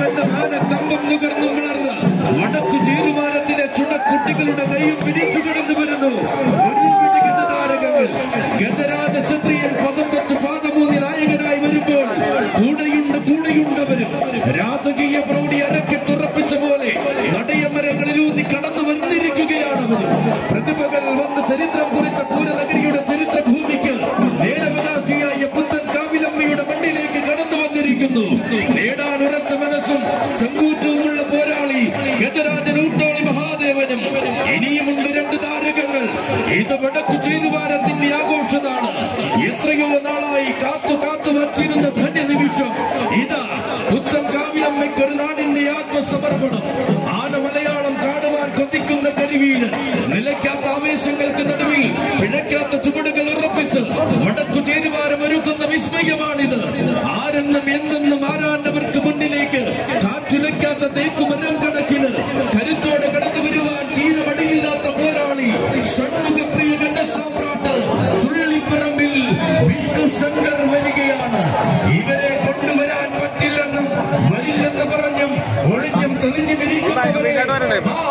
എന്ന മാനത്തമ്പം നുകർന്നു വളർന്ന വടക്കു ചേരുമാനത്തിലെ ചുണക്കുട്ടികളുടെ കൈയും പിരിച്ചു കടന്നു വരുന്നു ഒരു പിടി ഗജതാരകങ്ങൾ ഗജരാജ ക്ഷത്രിയൻ പദം വെച്ച് പാദമൂന്നി നായകനായി വരുമ്പോൾ കൂടെയുണ്ട് കൂടെയുണ്ടവരും രാജകീയ പ്രൗഢി അരക്കിട്ടുറപ്പിച്ച പോലെ നടയമരങ്ങളിലൂന്നി കടന്നു വന്നിരിക്കുകയാണവരും പ്രതിഭകൾ വന്ന് ചരിത്രം കുറിച്ച പൂരനഗരിയുടെ ചരിത്ര ഭൂമിക്ക് നേരവകാശിയായ പുത്തൻ കാവിലമ്മയുടെ മണ്ണിലേക്ക് കടന്നു വന്നിരിക്കുന്നു നേടാൻ ഉറച്ച മനസ്സും ചങ്കൂറ്റവുമുള്ള പോരാളി ഗജരാജൻ ഊട്ടോളി മഹാദേവനും ഇനിയുമുണ്ട് രണ്ട് താരകങ്ങൾ ഇത് വടക്കു ചേരുവാനത്തിന്റെ ആഘോഷമാണ് എത്രയോ നാളായി കാത്തു കാത്തു വച്ചിരുന്ന ധന്യ നിമിഷം ഇതാ പുത്തൻ കാവിലമ്മയ്ക്ക് ഒരു നാടിന്റെ ആത്മസമർപ്പണം ആന മലയാളം കാണുവാൻ കൊതിക്കുന്ന കരിവീരൻ നിലയ്ക്കാത്ത ആവേശങ്ങൾക്ക് നടുവിൽ പിഴയ്ക്കാത്ത ചുവടുകൾ ഉറപ്പിച്ച് വടക്കു ചേരുവാരം ഒരുക്കുന്ന വിസ്മയമാണിത് ആരെന്നും എന്നെന്നും ആരാണ്ടവർക്ക് മുന്നിലേക്ക് കാറ്റുലയ്ക്കാത്ത തേക്കുമരം കണക്കിന് കരുത്തോടെ കടന്നു വരുവാൻ തീരെ മടിയില്ലാത്ത പോരാളി ഷൺമുഖപ്രിയ ഗജസാമ്രാട്ട് ചുഴലിപ്പറമ്പിൽ വിഷ്ണു ശങ്കർ വരികയാണ് ഇവരെ കൊണ്ടുവരാൻ പറ്റില്ലെന്നും വരില്ലെന്ന് പറഞ്ഞും ഒളിഞ്ഞും തെളിഞ്ഞും ഇരിക്കുന്നവരെ